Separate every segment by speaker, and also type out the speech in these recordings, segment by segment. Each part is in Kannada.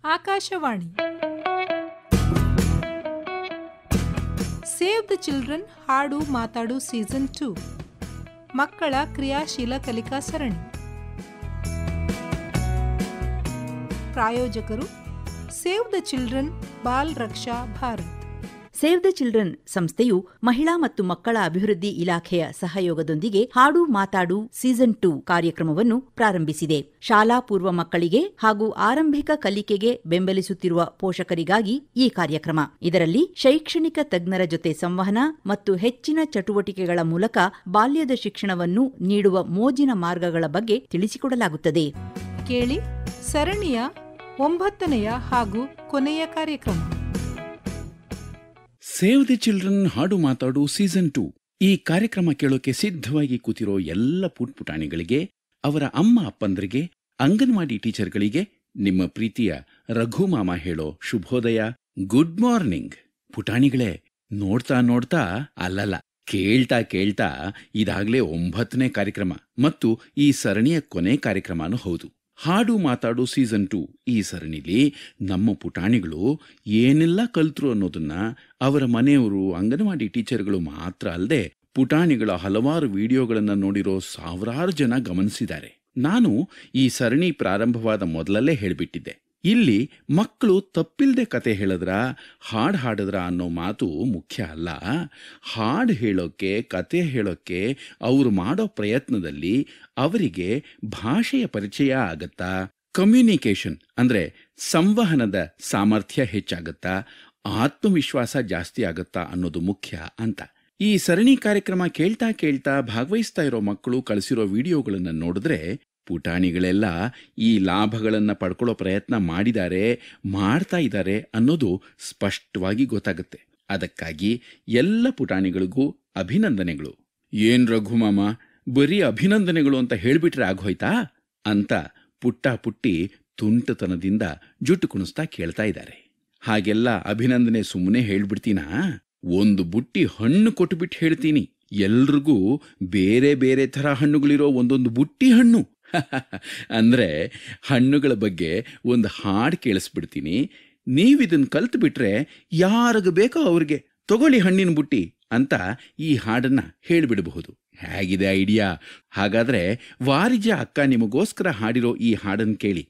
Speaker 1: ಆಕಾಶವಾಣಿ ಸೇವ್ ದ ಚಿಲ್ಡ್ರನ್ ಹಾಡು ಮಾತಾಡು ಸೀಸನ್ ಟು ಮಕ್ಕಳ ಕ್ರಿಯಾಶೀಲ ಕಲಿಕಾ ಸರಣಿ ಪ್ರಾಯೋಜಕರು save the children Bal Raksha Bharat
Speaker 2: save the children ಸಂಸ್ಥೆಯು ಮಹಿಳಾ ಮತ್ತು ಮಕ್ಕಳ ಅಭಿವೃದ್ಧಿ ಇಲಾಖೆಯ ಸಹಯೋಗದೊಂದಿಗೆ ಹಾಡು ಮಾತಾಡು ಸೀಸನ್ ಟೂ ಕಾರ್ಯಕ್ರಮವನ್ನು ಪ್ರಾರಂಭಿಸಿದೆ ಶಾಲಾ ಪೂರ್ವ ಮಕ್ಕಳಿಗೆ ಹಾಗೂ ಆರಂಭಿಕ ಕಲಿಕೆಗೆ ಬೆಂಬಲಿಸುತ್ತಿರುವ ಪೋಷಕರಿಗಾಗಿ ಈ ಕಾರ್ಯಕ್ರಮ ಇದರಲ್ಲಿ ಶೈಕ್ಷಣಿಕ ತಜ್ಞರ ಜೊತೆ ಸಂವಹನ ಮತ್ತು ಹೆಚ್ಚಿನ ಚಟುವಟಿಕೆಗಳ ಮೂಲಕ ಬಾಲ್ಯದ ಶಿಕ್ಷಣವನ್ನು ನೀಡುವ ಮೋಜಿನ ಮಾರ್ಗಗಳ ಬಗ್ಗೆ ತಿಳಿಸಿಕೊಡಲಾಗುತ್ತದೆ
Speaker 1: ಕೇಳಿ ಸರಣಿಯ ಒಂಬತ್ತನೆಯ ಹಾಗೂ ಕೊನೆಯ ಕಾರ್ಯಕ್ರಮ
Speaker 3: ಸೇವ್ ದಿ ಚಿಲ್ಡ್ರನ್ ಹಾಡು ಮಾತಾಡು ಸೀಸನ್ ಟು ಈ ಕಾರ್ಯಕ್ರಮ ಕೇಳೋಕೆ ಸಿದ್ಧವಾಗಿ ಕೂತಿರೋ ಎಲ್ಲ ಪುಟ್ಪುಟಾಣಿಗಳಿಗೆ ಅವರ ಅಮ್ಮ ಅಪ್ಪಂದರಿಗೆ ಅಂಗನವಾಡಿ ಟೀಚರ್ಗಳಿಗೆ ನಿಮ್ಮ ಪ್ರೀತಿಯ ರಘು ಮಾಮ ಹೇಳೋ ಶುಭೋದಯ ಗುಡ್ ಮಾರ್ನಿಂಗ್ ಪುಟಾಣಿಗಳೇ ನೋಡ್ತಾ ನೋಡ್ತಾ ಅಲ್ಲಲ್ಲ ಕೇಳ್ತಾ ಕೇಳ್ತಾ ಇದಾಗ್ಲೇ ಒಂಬತ್ತನೇ ಕಾರ್ಯಕ್ರಮ ಮತ್ತು ಈ ಸರಣಿಯ ಕೊನೆ ಕಾರ್ಯಕ್ರಮನೂ ಹೌದು ಹಾಡು ಮಾತಾಡು ಸೀಸನ್ ಟು ಈ ಸರಣಿಲಿ ನಮ್ಮ ಪುಟಾಣಿಗಳು ಏನೆಲ್ಲ ಕಲ್ತ್ರು ಅನ್ನೋದನ್ನ ಅವರ ಮನೆಯವರು ಅಂಗನವಾಡಿ ಟೀಚರ್ಗಳು ಮಾತ್ರ ಅಲ್ಲದೆ ಪುಟಾಣಿಗಳ ಹಲವಾರು ವಿಡಿಯೋಗಳನ್ನು ನೋಡಿರೋ ಸಾವಿರಾರು ಜನ ಗಮನಿಸಿದ್ದಾರೆ ನಾನು ಈ ಸರಣಿ ಪ್ರಾರಂಭವಾದ ಮೊದಲಲ್ಲೇ ಹೇಳಿಬಿಟ್ಟಿದ್ದೆ ಇಲ್ಲಿ ಮಕ್ಕಳು ತಪ್ಪಿಲ್ದೆ ಕತೆ ಹೇಳಿದ್ರ ಹಾಡು ಹಾಡಿದ್ರ ಅನ್ನೋ ಮಾತು ಮುಖ್ಯ ಅಲ್ಲ ಹಾಡು ಹೇಳೋಕ್ಕೆ ಕತೆ ಹೇಳೋಕ್ಕೆ ಅವರು ಮಾಡೋ ಪ್ರಯತ್ನದಲ್ಲಿ ಅವರಿಗೆ ಭಾಷೆಯ ಪರಿಚಯ ಆಗತ್ತಾ ಕಮ್ಯುನಿಕೇಶನ್ ಅಂದ್ರೆ ಸಂವಹನದ ಸಾಮರ್ಥ್ಯ ಹೆಚ್ಚಾಗತ್ತಾ ಆತ್ಮವಿಶ್ವಾಸ ಜಾಸ್ತಿ ಆಗತ್ತಾ ಅನ್ನೋದು ಮುಖ್ಯ ಅಂತ ಈ ಸರಣಿ ಕಾರ್ಯಕ್ರಮ ಕೇಳ್ತಾ ಕೇಳ್ತಾ ಭಾಗವಹಿಸ್ತಾ ಇರೋ ಮಕ್ಕಳು ಕಳಿಸಿರೋ ವಿಡಿಯೋಗಳನ್ನು ನೋಡಿದ್ರೆ ಪುಟಾಣಿಗಳೆಲ್ಲ ಈ ಲಾಭಗಳನ್ನು ಪಡ್ಕೊಳ್ಳೋ ಪ್ರಯತ್ನ ಮಾಡಿದ್ದಾರೆ ಮಾಡ್ತಾ ಇದ್ದಾರೆ ಅನ್ನೋದು ಸ್ಪಷ್ಟವಾಗಿ ಗೊತ್ತಾಗುತ್ತೆ ಅದಕ್ಕಾಗಿ ಎಲ್ಲ ಪುಟಾಣಿಗಳಿಗೂ ಅಭಿನಂದನೆಗಳು ಏನ್ ರಘುಮಾಮ ಬರೀ ಅಭಿನಂದನೆಗಳು ಅಂತ ಹೇಳ್ಬಿಟ್ರೆ ಆಗೋಯ್ತಾ ಅಂತ ಪುಟ್ಟ ಪುಟ್ಟಿ ತುಂಟತನದಿಂದ ಜುಟ್ಟು ಕುಣಿಸ್ತಾ ಕೇಳ್ತಾ ಇದ್ದಾರೆ ಹಾಗೆಲ್ಲ ಅಭಿನಂದನೆ ಸುಮ್ಮನೆ ಹೇಳ್ಬಿಡ್ತೀನಾ ಒಂದು ಬುಟ್ಟಿ ಹಣ್ಣು ಕೊಟ್ಬಿಟ್ಟು ಹೇಳ್ತೀನಿ ಎಲ್ರಿಗೂ ಬೇರೆ ಬೇರೆ ಥರ ಹಣ್ಣುಗಳಿರೋ ಒಂದೊಂದು ಬುಟ್ಟಿ ಹಣ್ಣು ಅಂದ್ರೆ ಹಣ್ಣುಗಳ ಬಗ್ಗೆ ಒಂದು ಹಾಡು ಕೇಳಿಸ್ಬಿಡ್ತೀನಿ ನೀವಿದನ್ನು ಕಲ್ತು ಬಿಟ್ರೆ ಯಾರಿಗ ಬೇಕೋ ಅವ್ರಿಗೆ ತಗೊಳ್ಳಿ ಹಣ್ಣಿನ ಬುಟ್ಟಿ ಅಂತ ಈ ಹಾಡನ್ನ ಹೇಳಿಬಿಡಬಹುದು ಹೇಗಿದೆ ಐಡಿಯಾ ಹಾಗಾದ್ರೆ ವಾರಿಜ ಅಕ್ಕ ನಿಮಗೋಸ್ಕರ ಹಾಡಿರೋ ಈ ಹಾಡನ್ನು ಕೇಳಿ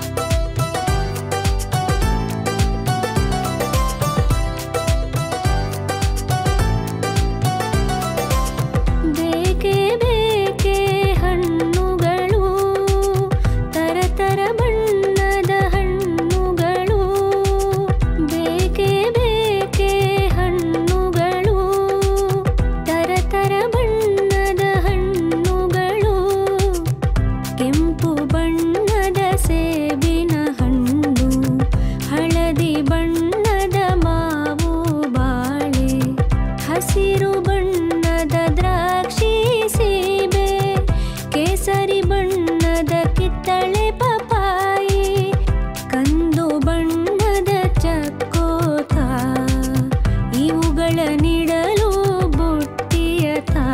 Speaker 4: ಬೇಕೆ ಬೇಕೆ ಹಣ್ಣುಗಳು ತರತರ ಬಣ್ಣದ ಹಣ್ಣುಗಳು ಬೇಕೆ ಬೇಕೆ ಹಣ್ಣುಗಳು ತರತರ ಬಣ್ಣದ ಹಣ್ಣುಗಳು ಕೆಂಪು ಬಣ್ಣದ ಸೇಬಿನ ಹಣ್ಣು ಹಳದಿ ಬಣ್ಣದ ಮಾವು ಬಾಳೆ ಹಸಿರು ಬಣ್ಣದ ದ್ರಾಕ್ಷಿ ಸೀಬೆ ಕೇಸರಿ ಬಣ್ಣದ ಕಿತ್ತಳೆ ಪಪಾಯಿ ಕಂದು ಬಣ್ಣದ ಚಕ್ಕೋತ ಇವುಗಳ ನೀಡಲು ಬುಟ್ಟಿಯ ತಾ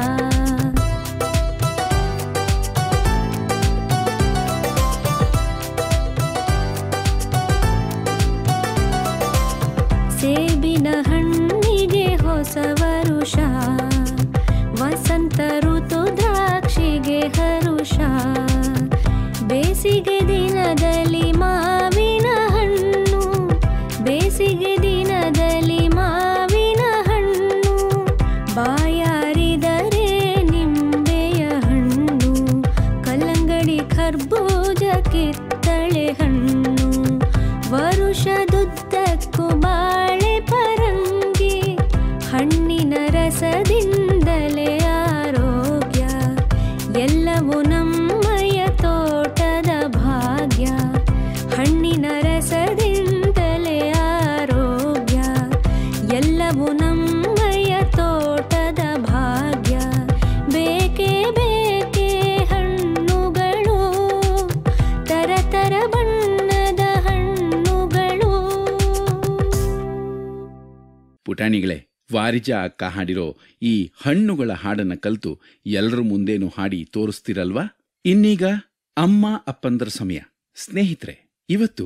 Speaker 4: ಸೇಬಿನ ಹಣ್ಣಿಗೆ ಹೊಸ ವರುಷ ವಸಂತ ಋತು ದ್ರಾಕ್ಷಿಗೆ ಹರುಷ ಬೇಸಿಗೆ ದಿನದಲ್ಲಿ ಮಾವಿನ ಹಣ್ಣು ಬೇಸಿಗೆ ದಿನದಲ್ಲಿ ಮಾವಿನ ಹಣ್ಣು ಬಾಯಾರಿದರೆ ನಿಂಬೆಯ ಹಣ್ಣು ಕಲ್ಲಂಗಡಿ ಖರ್ಬೂಜ ಕಿತ್ತಳೆ ಹಣ್ಣು ವರುಷದುದ್ದಕ್ಕೂ ಬಾಳೆ ಪರಂಗಿ ಹಣ್ಣಿನ ರಸದಿಂದಲೇ ಆರೋಗ್ಯ ಎಲ್ಲವೂ ನಮ್ಮಯ ತೋಟದ ಭಾಗ್ಯ ಹಣ್ಣಿನ ರಸದಿಂದಲೇ ಆರೋಗ್ಯ ಎಲ್ಲವೂ ನಮ್ಮಯ ತೋಟದ ಭಾಗ್ಯ ಬೇಕೇ ಬೇಕೇ ಹಣ್ಣುಗಳು ತರತರ ಬಣ್ಣದ ಹಣ್ಣುಗಳು
Speaker 3: ಪುಟಾಣಿಗಳೇ ವಾರಿಜ ಅಕ್ಕ ಹಾಡಿರೋ ಈ ಹಣ್ಣುಗಳ ಹಾಡನ್ನ ಕಲ್ತು ಎಲ್ಲರ ಮುಂದೇನು ಹಾಡಿ ತೋರಿಸ್ತಿರಲ್ವಾ ಇನ್ನೀಗ ಅಮ್ಮ ಅಪ್ಪಂದರ ಸಮಯ ಸ್ನೇಹಿತರೆ ಇವತ್ತು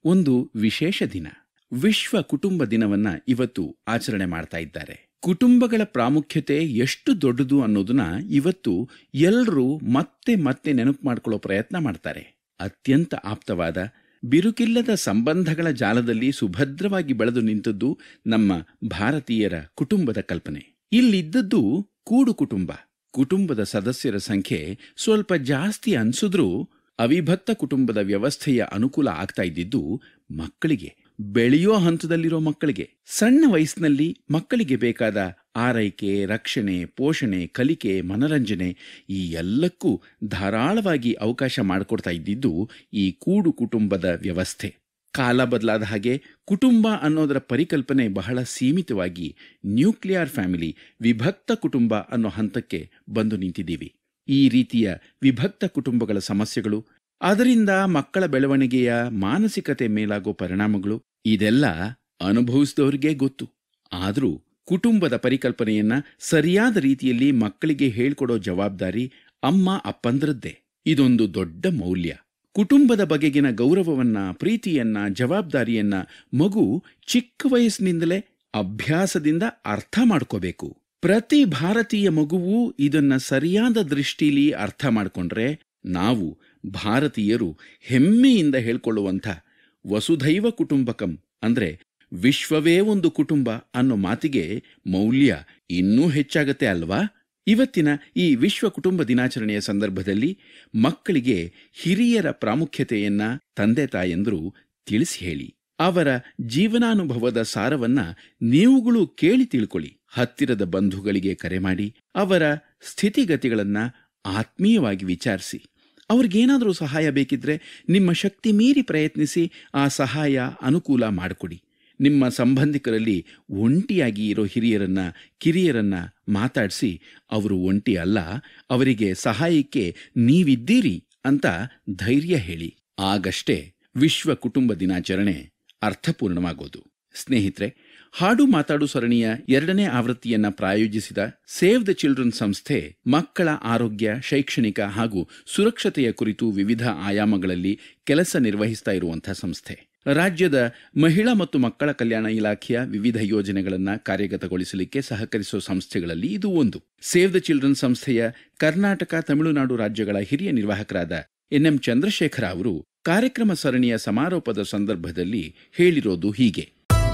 Speaker 3: ಒಂದು ವಿಶೇಷ ದಿನ ವಿಶ್ವ ಕುಟುಂಬ ದಿನವನ್ನ ಇವತ್ತು ಆಚರಣೆ ಮಾಡ್ತಾ ಇದ್ದಾರೆ ಕುಟುಂಬಗಳ ಪ್ರಾಮುಖ್ಯತೆ ಎಷ್ಟು ದೊಡ್ಡದು ಅನ್ನೋದನ್ನ ಇವತ್ತು ಎಲ್ಲರೂ ಮತ್ತೆ ಮತ್ತೆ ನೆನಪು ಮಾಡ್ಕೊಳ್ಳೋ ಪ್ರಯತ್ನ ಮಾಡ್ತಾರೆ ಅತ್ಯಂತ ಆಪ್ತವಾದ ಬಿರುಕಿಲ್ಲದ ಸಂಬಂಧಗಳ ಜಾಲದಲ್ಲಿ ಸುಭದ್ರವಾಗಿ ಬೆಳೆದು ನಿಂತದ್ದು ನಮ್ಮ ಭಾರತೀಯರ ಕುಟುಂಬದ ಕಲ್ಪನೆ ಇಲ್ಲಿದ್ದದ್ದು ಕೂಡು ಕುಟುಂಬ ಕುಟುಂಬದ ಸದಸ್ಯರ ಸಂಖ್ಯೆ ಸ್ವಲ್ಪ ಜಾಸ್ತಿ ಅನ್ಸಿದ್ರೂ ಅವಿಭಕ್ತ ಕುಟುಂಬದ ವ್ಯವಸ್ಥೆಯ ಅನುಕೂಲ ಆಗ್ತಾ ಇದ್ದಿದ್ದು ಮಕ್ಕಳಿಗೆ ಬೆಳೆಯೋ ಹಂತದಲ್ಲಿರೋ ಮಕ್ಕಳಿಗೆ ಸಣ್ಣ ವಯಸ್ಸಿನಲ್ಲಿ ಮಕ್ಕಳಿಗೆ ಬೇಕಾದ ಆರೈಕೆ ರಕ್ಷಣೆ ಪೋಷಣೆ ಕಲಿಕೆ ಮನರಂಜನೆ ಈ ಎಲ್ಲಕ್ಕೂ ಧಾರಾಳವಾಗಿ ಅವಕಾಶ ಮಾಡಿಕೊಡ್ತಾ ಇದ್ದಿದ್ದು ಈ ಕೂಡು ಕುಟುಂಬದ ವ್ಯವಸ್ಥೆ ಕಾಲ ಬದಲಾದ ಹಾಗೆ ಕುಟುಂಬ ಅನ್ನೋದರ ಪರಿಕಲ್ಪನೆ ಬಹಳ ಸೀಮಿತವಾಗಿ ನ್ಯೂಕ್ಲಿಯರ್ ಫ್ಯಾಮಿಲಿ ವಿಭಕ್ತ ಕುಟುಂಬ ಅನ್ನೋ ಹಂತಕ್ಕೆ ಬಂದು ನಿಂತಿದ್ದೀವಿ ಈ ರೀತಿಯ ವಿಭಕ್ತ ಕುಟುಂಬಗಳ ಸಮಸ್ಯೆಗಳು ಅದರಿಂದ ಮಕ್ಕಳ ಬೆಳವಣಿಗೆಯ ಮಾನಸಿಕತೆ ಮೇಲಾಗೋ ಪರಿಣಾಮಗಳು ಇದೆಲ್ಲ ಅನುಭವಿಸಿದವರಿಗೆ ಗೊತ್ತು ಆದರೂ ಕುಟುಂಬದ ಪರಿಕಲ್ಪನೆಯನ್ನ ಸರಿಯಾದ ರೀತಿಯಲ್ಲಿ ಮಕ್ಕಳಿಗೆ ಹೇಳ್ಕೊಡೋ ಜವಾಬ್ದಾರಿ ಅಮ್ಮ ಅಪ್ಪಂದ್ರದ್ದೇ ಇದೊಂದು ದೊಡ್ಡ ಮೌಲ್ಯ ಕುಟುಂಬದ ಬಗೆಗಿನ ಗೌರವವನ್ನ ಪ್ರೀತಿಯನ್ನ ಜವಾಬ್ದಾರಿಯನ್ನ ಮಗು ಚಿಕ್ಕ ವಯಸ್ಸಿನಿಂದಲೇ ಅಭ್ಯಾಸದಿಂದ ಅರ್ಥ ಮಾಡ್ಕೋಬೇಕು ಪ್ರತಿ ಭಾರತೀಯ ಮಗುವೂ ಇದನ್ನ ಸರಿಯಾದ ದೃಷ್ಟಿಲಿ ಅರ್ಥ ಮಾಡ್ಕೊಂಡ್ರೆ ನಾವು ಭಾರತೀಯರು ಹೆಮ್ಮೆಯಿಂದ ಹೇಳ್ಕೊಳ್ಳುವಂಥ ವಸುಧೈವ ಕುಟುಂಬಕಂ ಅಂದ್ರೆ ವಿಶ್ವವೇ ಒಂದು ಕುಟುಂಬ ಅನ್ನೋ ಮಾತಿಗೆ ಮೌಲ್ಯ ಇನ್ನೂ ಹೆಚ್ಚಾಗತ್ತೆ ಅಲ್ವಾ ಇವತ್ತಿನ ಈ ವಿಶ್ವ ಕುಟುಂಬ ದಿನಾಚರಣೆಯ ಸಂದರ್ಭದಲ್ಲಿ ಮಕ್ಕಳಿಗೆ ಹಿರಿಯರ ಪ್ರಾಮುಖ್ಯತೆಯನ್ನ ತಂದೆ ತಾಯಂದ್ರು ತಿಳಿಸಿ ಹೇಳಿ ಅವರ ಜೀವನಾನುಭವದ ಸಾರವನ್ನ ನೀವುಗಳು ಕೇಳಿ ತಿಳ್ಕೊಳ್ಳಿ ಹತ್ತಿರದ ಬಂಧುಗಳಿಗೆ ಕರೆ ಮಾಡಿ ಅವರ ಸ್ಥಿತಿಗತಿಗಳನ್ನ ಆತ್ಮೀಯವಾಗಿ ವಿಚಾರಿಸಿ ಅವ್ರಿಗೇನಾದರೂ ಸಹಾಯ ಬೇಕಿದ್ರೆ ನಿಮ್ಮ ಶಕ್ತಿ ಮೀರಿ ಪ್ರಯತ್ನಿಸಿ ಆ ಸಹಾಯ ಅನುಕೂಲ ಮಾಡಿಕೊಡಿ ನಿಮ್ಮ ಸಂಬಂಧಿಕರಲ್ಲಿ ಒಂಟಿಯಾಗಿ ಇರೋ ಹಿರಿಯರನ್ನ ಕಿರಿಯರನ್ನ ಮಾತಾಡಿಸಿ ಅವರು ಒಂಟಿ ಅಲ್ಲ ಅವರಿಗೆ ಸಹಾಯಕ್ಕೆ ನೀವಿದ್ದೀರಿ ಅಂತ ಧೈರ್ಯ ಹೇಳಿ ಆಗಷ್ಟೇ ವಿಶ್ವ ಕುಟುಂಬ ದಿನಾಚರಣೆ ಅರ್ಥಪೂರ್ಣವಾಗೋದು ಸ್ನೇಹಿತರೆ ಹಾಡು ಮಾತಾಡು ಸರಣಿಯ ಎರಡನೇ ಆವೃತ್ತಿಯನ್ನ ಪ್ರಾಯೋಜಿಸಿದ ಸೇವ್ ದ ಚಿಲ್ಡ್ರನ್ ಸಂಸ್ಥೆ ಮಕ್ಕಳ ಆರೋಗ್ಯ ಶೈಕ್ಷಣಿಕ ಹಾಗೂ ಸುರಕ್ಷತೆಯ ಕುರಿತು ವಿವಿಧ ಆಯಾಮಗಳಲ್ಲಿ ಕೆಲಸ ನಿರ್ವಹಿಸ್ತಾ ಇರುವಂತಹ ಸಂಸ್ಥೆ ರಾಜ್ಯದ ಮಹಿಳಾ ಮತ್ತು ಮಕ್ಕಳ ಕಲ್ಯಾಣ ಇಲಾಖೆಯ ವಿವಿಧ ಯೋಜನೆಗಳನ್ನ ಕಾರ್ಯಗತಗೊಳಿಸಲಿಕ್ಕೆ ಸಹಕರಿಸುವ ಸಂಸ್ಥೆಗಳಲ್ಲಿ ಇದು ಒಂದು ಸೇವ್ ದ ಚಿಲ್ಡ್ರನ್ ಸಂಸ್ಥೆಯ ಕರ್ನಾಟಕ ತಮಿಳುನಾಡು ರಾಜ್ಯಗಳ ಹಿರಿಯ ನಿರ್ವಾಹಕರಾದ ಎನ್ಎಂ ಚಂದ್ರಶೇಖರ ಅವರು ಕಾರ್ಯಕ್ರಮ ಸರಣಿಯ ಸಮಾರೋಪದ ಸಂದರ್ಭದಲ್ಲಿ ಹೇಳಿರೋದು ಹೀಗೆ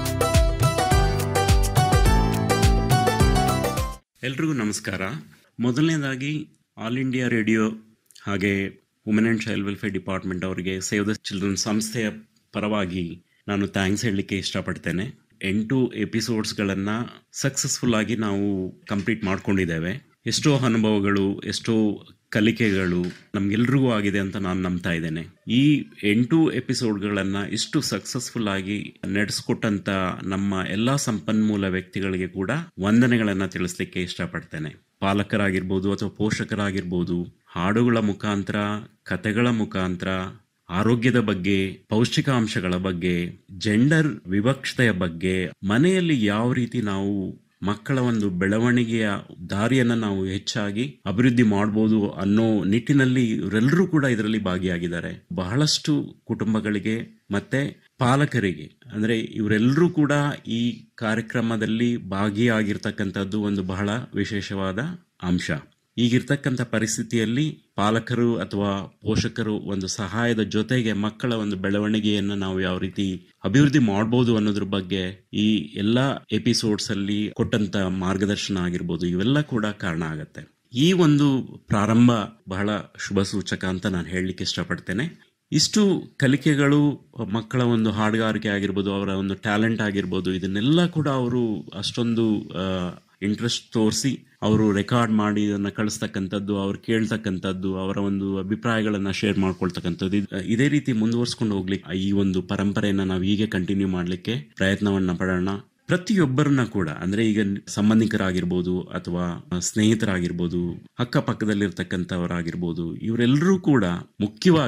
Speaker 5: ಎಲ್ರಿಗೂ ನಮಸ್ಕಾರ ಮೊದಲನೇದಾಗಿ ಆಲ್ ಇಂಡಿಯಾ ರೇಡಿಯೋ ಹಾಗೆ women and child welfare department ಅವರಿಗೆ ಸೇವ್ ದ ಚಿಲ್ಡ್ರನ್ ಸಂಸ್ಥೆಯ ಪರವಾಗಿ ನಾನು ಥ್ಯಾಂಕ್ಸ್ ಹೇಳಲಿಕ್ಕೆ ಇಷ್ಟಪಡ್ತೇನೆ ಎಂಟು ಎಪಿಸೋಡ್ಸ್ಗಳನ್ನು ಸಕ್ಸಸ್ಫುಲ್ ಆಗಿ ನಾವು ಕಂಪ್ಲೀಟ್ ಮಾಡ್ಕೊಂಡಿದ್ದೇವೆ ಎಷ್ಟೋ ಅನುಭವಗಳು ಎಷ್ಟೋ ಕಲಿಕೆಗಳು ನಮ್ಗೆಲ್ರಿಗೂ ಆಗಿದೆ ಅಂತ ನಾನು ನಂಬ್ತಾ ಇದ್ದೇನೆ ಈ ಎಂಟು ಎಪಿಸೋಡ್ಗಳನ್ನು ಇಷ್ಟು ಸಕ್ಸಸ್ಫುಲ್ ಆಗಿ ನಡೆಸ್ಕೊಟ್ಟಂತ ನಮ್ಮ ಎಲ್ಲ ಸಂಪನ್ಮೂಲ ವ್ಯಕ್ತಿಗಳಿಗೆ ಕೂಡ ವಂದನೆಗಳನ್ನು ತಿಳಿಸ್ಲಿಕ್ಕೆ ಇಷ್ಟಪಡ್ತೇನೆ ಪಾಲಕರಾಗಿರ್ಬೋದು ಅಥವಾ ಪೋಷಕರಾಗಿರ್ಬೋದು ಹಾಡುಗಳ ಮುಖಾಂತರ ಕತೆಗಳ ಮುಖಾಂತರ ಆರೋಗ್ಯದ ಬಗ್ಗೆ ಪೌಷ್ಟಿಕಾಂಶಗಳ ಬಗ್ಗೆ ಜೆಂಡರ್ ವಿವಕ್ಷತೆಯ ಬಗ್ಗೆ ಮನೆಯಲ್ಲಿ ಯಾವ ರೀತಿ ನಾವು ಮಕ್ಕಳ ಒಂದು ಬೆಳವಣಿಗೆಯ ದಾರಿಯನ್ನು ನಾವು ಹೆಚ್ಚಾಗಿ ಅಭಿವೃದ್ಧಿ ಮಾಡ್ಬೋದು ಅನ್ನೋ ನಿಟ್ಟಿನಲ್ಲಿ ಇವರೆಲ್ಲರೂ ಕೂಡ ಇದರಲ್ಲಿ ಭಾಗಿಯಾಗಿದ್ದಾರೆ ಬಹಳಷ್ಟು ಕುಟುಂಬಗಳಿಗೆ ಮತ್ತೆ ಪಾಲಕರಿಗೆ ಅಂದ್ರೆ ಇವರೆಲ್ಲರೂ ಕೂಡ ಈ ಕಾರ್ಯಕ್ರಮದಲ್ಲಿ ಭಾಗಿಯಾಗಿರ್ತಕ್ಕಂಥದ್ದು ಒಂದು ಬಹಳ ವಿಶೇಷವಾದ ಅಂಶ ಈಗಿರ್ತಕ್ಕಂಥ ಪರಿಸ್ಥಿತಿಯಲ್ಲಿ ಪಾಲಕರು ಅಥವಾ ಪೋಷಕರು ಒಂದು ಸಹಾಯದ ಜೊತೆಗೆ ಮಕ್ಕಳ ಒಂದು ಬೆಳವಣಿಗೆಯನ್ನು ನಾವು ಯಾವ ರೀತಿ ಅಭಿವೃದ್ಧಿ ಮಾಡ್ಬೋದು ಅನ್ನೋದ್ರ ಬಗ್ಗೆ ಈ ಎಲ್ಲ ಎಪಿಸೋಡ್ಸ್ ಅಲ್ಲಿ ಕೊಟ್ಟಂತ ಮಾರ್ಗದರ್ಶನ ಆಗಿರ್ಬೋದು ಇವೆಲ್ಲ ಕೂಡ ಕಾರಣ ಆಗತ್ತೆ ಈ ಒಂದು ಪ್ರಾರಂಭ ಬಹಳ ಶುಭ ಸೂಚಕ ಅಂತ ನಾನು ಹೇಳಲಿಕ್ಕೆ ಇಷ್ಟಪಡ್ತೇನೆ ಇಷ್ಟು ಕಲಿಕೆಗಳು ಮಕ್ಕಳ ಒಂದು ಹಾಡುಗಾರಿಕೆ ಆಗಿರ್ಬೋದು ಅವರ ಒಂದು ಟ್ಯಾಲೆಂಟ್ ಆಗಿರ್ಬೋದು ಇದನ್ನೆಲ್ಲ ಕೂಡ ಅವರು ಅಷ್ಟೊಂದು ಇಂಟ್ರೆಸ್ಟ್ ತೋರಿಸಿ ಅವರು ರೆಕಾರ್ಡ್ ಮಾಡಿ ಇದನ್ನು ಕಳಿಸ್ತಕ್ಕಂಥದ್ದು ಅವ್ರು ಕೇಳ್ತಕ್ಕಂಥದ್ದು ಅವರ ಒಂದು ಅಭಿಪ್ರಾಯಗಳನ್ನು ಶೇರ್ ಮಾಡ್ಕೊಳ್ತಕ್ಕಂಥದ್ದು ಇದ್- ಇದೇ ರೀತಿ ಮುಂದುವರ್ಸ್ಕೊಂಡು ಹೋಗ್ಲಿಕ್ಕೆ ಈ ಒಂದು ಪರಂಪರೆಯನ್ನು ನಾವು ಹೀಗೆ ಕಂಟಿನ್ಯೂ ಮಾಡಲಿಕ್ಕೆ ಪ್ರಯತ್ನವನ್ನ ಪಡೋಣ ಪ್ರತಿಯೊಬ್ಬರನ್ನ ಕೂಡ ಅಂದ್ರೆ ಈಗ ಸಂಬಂಧಿಕರಾಗಿರ್ಬೋದು ಅಥವಾ ಸ್ನೇಹಿತರಾಗಿರ್ಬೋದು ಅಕ್ಕಪಕ್ಕದಲ್ಲಿರ್ತಕ್ಕಂಥವರಾಗಿರ್ಬೋದು ಇವರೆಲ್ಲರೂ ಕೂಡ ಮುಖ್ಯವಾಗಿ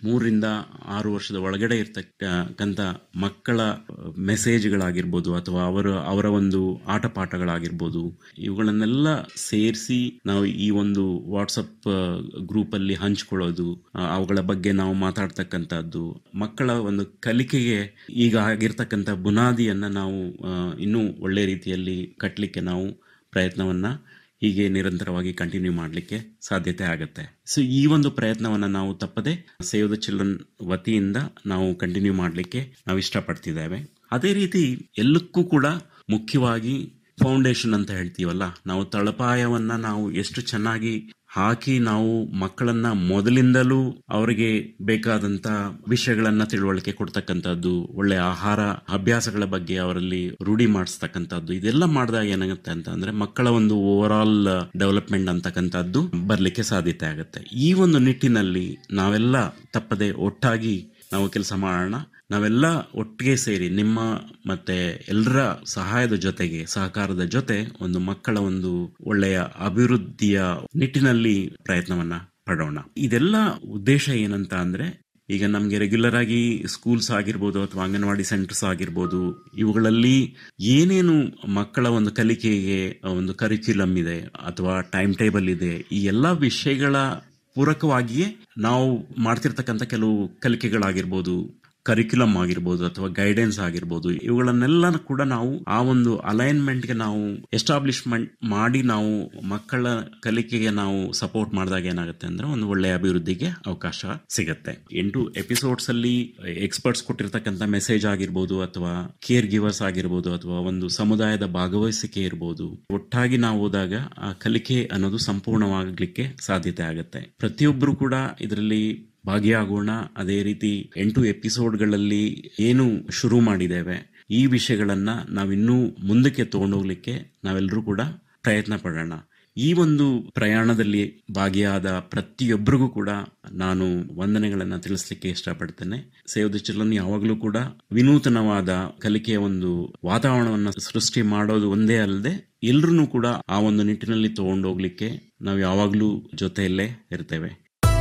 Speaker 5: ಮೂರರಿಂದ ಆರು ವರ್ಷದ ಒಳಗಡೆ ಇರ್ತಕ್ಕಂಥ ಮಕ್ಕಳ ಮೆಸೇಜ್ಗಳಾಗಿರ್ಬೋದು ಅಥವಾ ಅವರ ಅವರ ಒಂದು ಆಟ ಪಾಠಗಳಾಗಿರ್ಬೋದು ಇವುಗಳನ್ನೆಲ್ಲ ಸೇರಿಸಿ ನಾವು ಈ ಒಂದು ವಾಟ್ಸಪ್ ಗ್ರೂಪಲ್ಲಿ ಹಂಚ್ಕೊಳ್ಳೋದು ಆ, ಅವುಗಳ ಬಗ್ಗೆ ನಾವು ಮಾತಾಡ್ತಕ್ಕಂಥದ್ದು ಮಕ್ಕಳ ಒಂದು ಕಲಿಕೆಗೆ ಈಗ ಆಗಿರ್ತಕ್ಕಂಥ ಬುನಾದಿಯನ್ನ ನಾವು ಆ, ಇನ್ನೂ ಒಳ್ಳೆ ರೀತಿಯಲ್ಲಿ ಕಟ್ಟಲಿಕ್ಕೆ ನಾವು ಪ್ರಯತ್ನವನ್ನ ಹೀಗೆ ನಿರಂತರವಾಗಿ ಕಂಟಿನ್ಯೂ ಮಾಡಲಿಕ್ಕೆ ಸಾಧ್ಯತೆ ಆಗುತ್ತೆ ಸೊ ಈ ಒಂದು ಪ್ರಯತ್ನವನ್ನ ನಾವು ತಪ್ಪದೆ ಸೇವ್ ದ ಚಿಲ್ಡ್ರನ್ ವತಿಯಿಂದ ನಾವು ಕಂಟಿನ್ಯೂ ಮಾಡಲಿಕ್ಕೆ ನಾವು ಇಷ್ಟಪಡ್ತಿದ್ದೇವೆ ಅದೇ ರೀತಿ ಎಲ್ಲಕ್ಕೂ ಕೂಡ ಮುಖ್ಯವಾಗಿ ಫೌಂಡೇಶನ್ ಅಂತ ಹೇಳ್ತೀವಲ್ಲ ನಾವು ತಳಪಾಯವನ್ನ ನಾವು ಎಷ್ಟು ಚೆನ್ನಾಗಿ ಹಾಕಿ ನಾವು ಮಕ್ಕಳನ್ನ ಮೊದಲಿಂದಲೂ ಅವರಿಗೆ ಬೇಕಾದಂತ ವಿಷಯಗಳನ್ನ ತಿಳುವಳಿಕೆ ಕೊಡ್ತಕ್ಕಂಥದ್ದು ಒಳ್ಳೆ ಆಹಾರ ಅಭ್ಯಾಸಗಳ ಬಗ್ಗೆ ಅವರಲ್ಲಿ ರೂಢಿ ಮಾಡಿಸ್ತಕ್ಕಂಥದ್ದು ಇದೆಲ್ಲ ಮಾಡಿದಾಗ ಏನಾಗುತ್ತೆ ಅಂತ ಅಂದ್ರೆ ಮಕ್ಕಳ ಒಂದು ಓವರ್ ಆಲ್ ಡೆವಲಪ್ಮೆಂಟ್ ಅಂತಕ್ಕಂಥದ್ದು ಬರ್ಲಿಕ್ಕೆ ಸಾಧ್ಯತೆ ಆಗುತ್ತೆ ಈ ಒಂದು ನಿಟ್ಟಿನಲ್ಲಿ ನಾವೆಲ್ಲ ತಪ್ಪದೆ ಒಟ್ಟಾಗಿ ನಾವು ಕೆಲಸ ಮಾಡೋಣ ನಾವೆಲ್ಲ ಒಟ್ಟಿಗೆ ಸೇರಿ ನಿಮ್ಮ ಮತ್ತೆ ಎಲ್ಲರ ಸಹಾಯದ ಜೊತೆಗೆ ಸಹಕಾರದ ಜೊತೆ ಒಂದು ಮಕ್ಕಳ ಒಂದು ಒಳ್ಳೆಯ ಅಭಿವೃದ್ಧಿಯ ನಿಟ್ಟಿನಲ್ಲಿ ಪ್ರಯತ್ನವನ್ನ ಪಡೋಣ ಇದೆಲ್ಲ ಉದ್ದೇಶ ಏನಂತ ಅಂದ್ರೆ ಈಗ ನಮಗೆ ರೆಗ್ಯುಲರ್ ಆಗಿ ಸ್ಕೂಲ್ಸ್ ಆಗಿರ್ಬೋದು ಅಥವಾ ಅಂಗನವಾಡಿ ಸೆಂಟರ್ಸ್ ಆಗಿರ್ಬೋದು ಇವುಗಳಲ್ಲಿ ಏನೇನು ಮಕ್ಕಳ ಒಂದು ಕಲಿಕೆಗೆ ಒಂದು ಕರಿಕ್ಯುಲಮ್ ಇದೆ ಅಥವಾ ಟೈಮ್ ಟೇಬಲ್ ಇದೆ ಈ ಎಲ್ಲ ವಿಷಯಗಳ ಪೂರಕವಾಗಿಯೇ ನಾವು ಮಾಡ್ತಿರ್ತಕ್ಕಂಥ ಕೆಲವು ಕಲಿಕೆಗಳಾಗಿರ್ಬೋದು ಕರಿಕ್ಯುಲಮ್ ಆಗಿರ್ಬೋದು ಅಥವಾ ಗೈಡೆನ್ಸ್ ಆಗಿರ್ಬೋದು ಇವುಗಳನ್ನೆಲ್ಲ ಕೂಡ ನಾವು ಆ ಒಂದು ಅಲೈನ್ಮೆಂಟ್ಗೆ ನಾವು ಎಸ್ಟಾಬ್ಲಿಷ್ಮೆಂಟ್ ಮಾಡಿ ನಾವು ಮಕ್ಕಳ ಕಲಿಕೆಗೆ ನಾವು ಸಪೋರ್ಟ್ ಮಾಡಿದಾಗ ಏನಾಗುತ್ತೆ ಅಂದ್ರೆ ಒಂದು ಒಳ್ಳೆಯ ಅಭಿವೃದ್ಧಿಗೆ ಅವಕಾಶ ಸಿಗುತ್ತೆ ಎಂಟು ಎಪಿಸೋಡ್ಸ್ ಅಲ್ಲಿ ಎಕ್ಸ್ಪರ್ಟ್ಸ್ ಕೊಟ್ಟಿರ್ತಕ್ಕಂಥ ಮೆಸೇಜ್ ಆಗಿರ್ಬೋದು ಅಥವಾ ಕೇರ್ ಗಿವರ್ಸ್ ಆಗಿರ್ಬೋದು ಅಥವಾ ಒಂದು ಸಮುದಾಯದ ಭಾಗವಹಿಸಿಕೆ ಇರ್ಬೋದು ಒಟ್ಟಾಗಿ ನಾವು ಹೋದಾಗ ಆ ಕಲಿಕೆ ಅನ್ನೋದು ಸಂಪೂರ್ಣವಾಗಲಿಕ್ಕೆ ಸಾಧ್ಯತೆ ಆಗುತ್ತೆ ಪ್ರತಿಯೊಬ್ಬರು ಕೂಡ ಇದರಲ್ಲಿ ಭಾಗಿಯಾಗೋಣ ಅದೇ ರೀತಿ ಎಂಟು ಎಪಿಸೋಡ್ಗಳಲ್ಲಿ ಏನು ಶುರು ಮಾಡಿದ್ದೇವೆ ಈ ವಿಷಯಗಳನ್ನ ನಾವಿನ್ನೂ ಮುಂದಕ್ಕೆ ತಗೊಂಡೋಗ್ಲಿಕ್ಕೆ ನಾವೆಲ್ಲರೂ ಕೂಡ ಪ್ರಯತ್ನ ಪಡೋಣ ಈ ಒಂದು ಪ್ರಯಾಣದಲ್ಲಿ ಭಾಗಿಯಾದ ಪ್ರತಿಯೊಬ್ಬರಿಗೂ ಕೂಡ ನಾನು ವಂದನೆಗಳನ್ನು ತಿಳಿಸ್ಲಿಕ್ಕೆ ಇಷ್ಟಪಡ್ತೇನೆ ಸೇವ್ ದ ಚಿಲ್ಡ್ರನ್ ಯಾವಾಗಲೂ ಕೂಡ ವಿನೂತನವಾದ ಕಲಿಕೆಯ ಒಂದು ವಾತಾವರಣವನ್ನು ಸೃಷ್ಟಿ ಮಾಡೋದು ಒಂದೇ ಅಲ್ಲದೆ ಎಲ್ರೂ ಕೂಡ ಆ ಒಂದು ನಿಟ್ಟಿನಲ್ಲಿ ತಗೊಂಡೋಗ್ಲಿಕ್ಕೆ ನಾವು ಯಾವಾಗಲೂ ಜೊತೆಯಲ್ಲೇ ಇರ್ತೇವೆ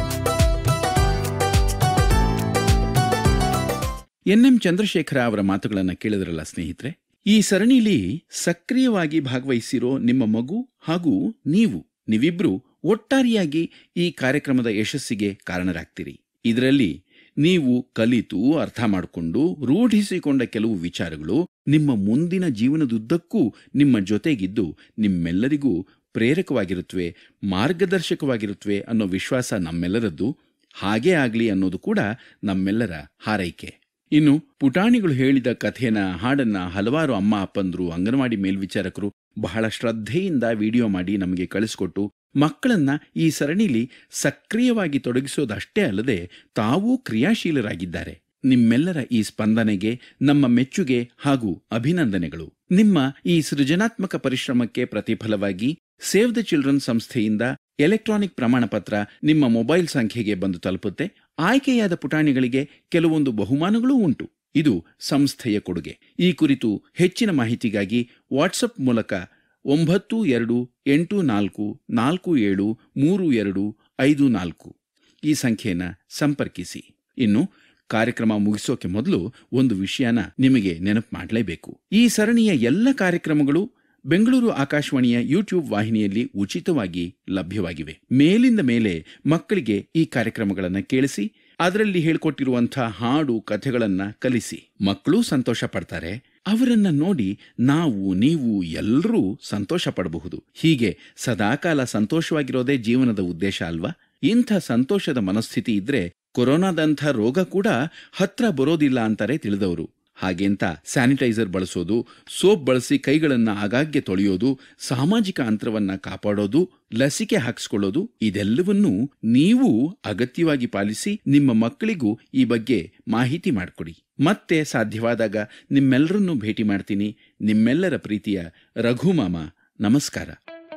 Speaker 3: ಎನ್ ಎಂ ಚಂದ್ರಶೇಖರ ಅವರ ಮಾತುಗಳನ್ನು ಕೇಳಿದ್ರಲ್ಲ ಸ್ನೇಹಿತರೆ ಈ ಸರಣಿಲಿ ಸಕ್ರಿಯವಾಗಿ ಭಾಗವಹಿಸಿರೋ ನಿಮ್ಮ ಮಗು ಹಾಗೂ ನೀವು ನೀವಿಬ್ರು ಒಟ್ಟಾರೆಯಾಗಿ ಈ ಕಾರ್ಯಕ್ರಮದ ಯಶಸ್ಸಿಗೆ ಕಾರಣರಾಗ್ತೀರಿ ಇದರಲ್ಲಿ ನೀವು ಕಲಿತು ಅರ್ಥ ಮಾಡಿಕೊಂಡು ರೂಢಿಸಿಕೊಂಡ ಕೆಲವು ವಿಚಾರಗಳು ನಿಮ್ಮ ಮುಂದಿನ ಜೀವನದುದ್ದಕ್ಕೂ ನಿಮ್ಮ ಜೊತೆಗಿದ್ದು ನಿಮ್ಮೆಲ್ಲರಿಗೂ ಪ್ರೇರಕವಾಗಿರುತ್ತವೆ ಮಾರ್ಗದರ್ಶಕವಾಗಿರುತ್ತವೆ ಅನ್ನೋ ವಿಶ್ವಾಸ ನಮ್ಮೆಲ್ಲರದ್ದು ಹಾಗೇ ಆಗಲಿ ಅನ್ನೋದು ಕೂಡ ನಮ್ಮೆಲ್ಲರ ಹಾರೈಕೆ ಇನ್ನು ಪುಟಾಣಿಗಳು ಹೇಳಿದ ಕಥೆನ ಹಾಡನ್ನ ಹಲವಾರು ಅಮ್ಮ ಅಪ್ಪಂದ್ರು ಅಂಗನವಾಡಿ ಮೇಲ್ವಿಚಾರಕರು ಬಹಳ ಶ್ರದ್ಧೆಯಿಂದ ವಿಡಿಯೋ ಮಾಡಿ ನಮಗೆ ಕಳಿಸಿಕೊಟ್ಟು ಮಕ್ಕಳನ್ನ ಈ ಸರಣಿಲಿ ಸಕ್ರಿಯವಾಗಿ ತೊಡಗಿಸೋದಷ್ಟೇ ಅಲ್ಲದೆ ತಾವೂ ಕ್ರಿಯಾಶೀಲರಾಗಿದ್ದಾರೆ ನಿಮ್ಮೆಲ್ಲರ ಈ ಸ್ಪಂದನೆಗೆ ನಮ್ಮ ಮೆಚ್ಚುಗೆ ಹಾಗೂ ಅಭಿನಂದನೆಗಳು ನಿಮ್ಮ ಈ ಸೃಜನಾತ್ಮಕ ಪರಿಶ್ರಮಕ್ಕೆ ಪ್ರತಿಫಲವಾಗಿ ಸೇವ್ ದ ಚಿಲ್ಡ್ರನ್ ಸಂಸ್ಥೆಯಿಂದ ಎಲೆಕ್ಟ್ರಾನಿಕ್ ಪ್ರಮಾಣ ಪತ್ರ ನಿಮ್ಮ ಮೊಬೈಲ್ ಸಂಖ್ಯೆಗೆ ಬಂದು ತಲುಪುತ್ತೆ ಆಯ್ಕೆಯಾದ ಪುಟಾಣಿಗಳಿಗೆ ಕೆಲವೊಂದು ಬಹುಮಾನಗಳೂ ಉಂಟು ಇದು ಸಂಸ್ಥೆಯ ಕೊಡುಗೆ ಈ ಕುರಿತು ಹೆಚ್ಚಿನ ಮಾಹಿತಿಗಾಗಿ ವಾಟ್ಸಪ್ ಮೂಲಕ ಒಂಬತ್ತು ಎರಡು ಎಂಟು ನಾಲ್ಕು ನಾಲ್ಕು ಏಳು ಮೂರು ಎರಡು ಐದು ನಾಲ್ಕು ಈ ಸಂಖ್ಯೆನ ಸಂಪರ್ಕಿಸಿ ಇನ್ನು ಕಾರ್ಯಕ್ರಮ ಮುಗಿಸೋಕೆ ಮೊದಲು ಒಂದು ವಿಷಯನ ನಿಮಗೆ ನೆನಪು ಮಾಡಲೇಬೇಕು ಈ ಸರಣಿಯ ಎಲ್ಲ ಕಾರ್ಯಕ್ರಮಗಳು ಬೆಂಗಳೂರು ಆಕಾಶವಾಣಿಯ ಯೂಟ್ಯೂಬ್ ವಾಹಿನಿಯಲ್ಲಿ ಉಚಿತವಾಗಿ ಲಭ್ಯವಾಗಿವೆ ಮೇಲಿಂದ ಮೇಲೆ ಮಕ್ಕಳಿಗೆ ಈ ಕಾರ್ಯಕ್ರಮಗಳನ್ನು ಕೇಳಿಸಿ ಅದರಲ್ಲಿ ಹೇಳ್ಕೊಟ್ಟಿರುವಂತಹ ಹಾಡು ಕಥೆಗಳನ್ನ ಕಲಿಸಿ ಮಕ್ಕಳು ಸಂತೋಷ ಪಡ್ತಾರೆ ಅವರನ್ನ ನೋಡಿ ನಾವು ನೀವು ಎಲ್ಲರೂ ಸಂತೋಷ ಪಡಬಹುದು ಹೀಗೆ ಸದಾಕಾಲ ಸಂತೋಷವಾಗಿರೋದೇ ಜೀವನದ ಉದ್ದೇಶ ಅಲ್ವಾ ಇಂಥ ಸಂತೋಷದ ಮನಸ್ಥಿತಿ ಇದ್ರೆ ಕೊರೋನಾದಂಥ ರೋಗ ಕೂಡ ಹತ್ರ ಬರೋದಿಲ್ಲ ಅಂತಾರೆ ತಿಳಿದವರು ಹಾಗೆಂತ ಸ್ಯಾನಿಟೈಸರ್ ಬಳಸೋದು ಸೋಪ್ ಬಳಸಿ ಕೈಗಳನ್ನ ಆಗಾಗ್ಗೆ ತೊಳೆಯೋದು ಸಾಮಾಜಿಕ ಅಂತರವನ್ನ ಕಾಪಾಡೋದು ಲಸಿಕೆ ಹಾಕಿಸ್ಕೊಳ್ಳೋದು ಇದೆಲ್ಲವನ್ನೂ ನೀವು ಅಗತ್ಯವಾಗಿ ಪಾಲಿಸಿ ನಿಮ್ಮ ಮಕ್ಕಳಿಗೂ ಈ ಬಗ್ಗೆ ಮಾಹಿತಿ ಮಾಡಿಕೊಡಿ ಮತ್ತೆ ಸಾಧ್ಯವಾದಾಗ ನಿಮ್ಮೆಲ್ಲರನ್ನೂ ಭೇಟಿ ಮಾಡ್ತೀನಿ ನಿಮ್ಮೆಲ್ಲರ ಪ್ರೀತಿಯ ರಘುಮಾಮ ನಮಸ್ಕಾರ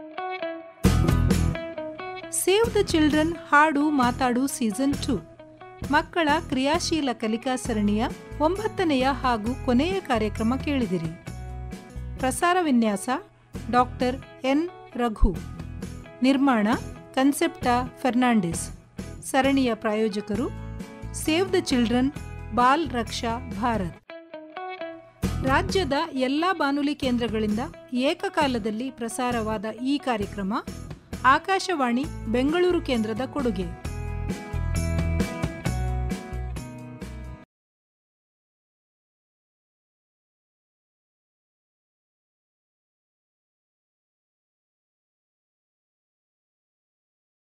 Speaker 1: ಸೇವ್ ದ ಚಿಲ್ಡ್ರನ್ ಹಾಡು ಮಾತಾಡು ಸೀಸನ್ ಟು ಮಕ್ಕಳ ಕ್ರಿಯಾಶೀಲ ಕಲಿಕಾ ಸರಣಿಯ ಒಂಬತ್ತನೆಯ ಹಾಗೂ ಕೊನೆಯ ಕಾರ್ಯಕ್ರಮ ಕೇಳಿದಿರಿ ಪ್ರಸಾರ ವಿನ್ಯಾಸ ಡಾಕ್ಟರ್ ಎನ್ ರಘು ನಿರ್ಮಾಣ ಕನ್ಸೆಪ್ಟಾ ಫೆರ್ನಾಂಡಿಸ್ ಸರಣಿಯ ಪ್ರಾಯೋಜಕರು save the children Bal Raksha Bharat ರಾಜ್ಯದ ಎಲ್ಲ ಬಾನುಲಿ ಕೇಂದ್ರಗಳಿಂದ ಏಕಕಾಲದಲ್ಲಿ ಪ್ರಸಾರವಾದ ಈ ಕಾರ್ಯಕ್ರಮ ಆಕಾಶವಾಣಿ ಬೆಂಗಳೂರು ಕೇಂದ್ರದ ಕೊಡುಗೆ